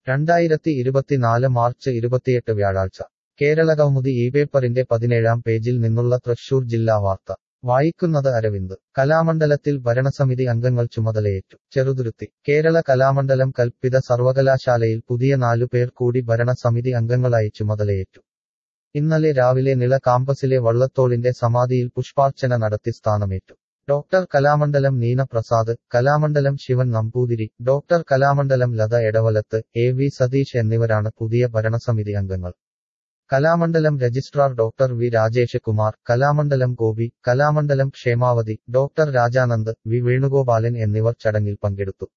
രണ്ടായിരത്തി ഇരുപത്തിനാല് മാർച്ച് ഇരുപത്തിയെട്ട് വ്യാഴാഴ്ച കേരള കൗമുദി ഈ പേപ്പറിന്റെ പതിനേഴാം പേജിൽ നിന്നുള്ള തൃശൂർ ജില്ലാ വാർത്ത വായിക്കുന്നത് അരവിന്ദ് കലാമണ്ഡലത്തിൽ ഭരണസമിതി അംഗങ്ങൾ ചുമതലയേറ്റു ചെറുതുരുത്തി കേരള കലാമണ്ഡലം കൽപ്പിത സർവകലാശാലയിൽ പുതിയ നാലു പേർ കൂടി ഭരണസമിതി അംഗങ്ങളായി ചുമതലയേറ്റു ഇന്നലെ രാവിലെ നില കാമ്പസിലെ വള്ളത്തോളിന്റെ സമാധിയിൽ പുഷ്പാർച്ചന നടത്തി സ്ഥാനമേറ്റു doctor Kalamandalam Neena Prasad Kalamandalam Sivan Namboothiri doctor Kalamandalam Latha Edavalath A V Satheesh എന്നിവരാണ് പുതിയ ഭരണസമിതി അംഗങ്ങൾ Kalamandalam registrar doctor V Rajesh Kumar Kalamandalam Gopi Kalamandalam Kshemavathi doctor Rajanand V Venugopalan എന്നിവർ ചടങ്ങിൽ പങ്കെടുത്തു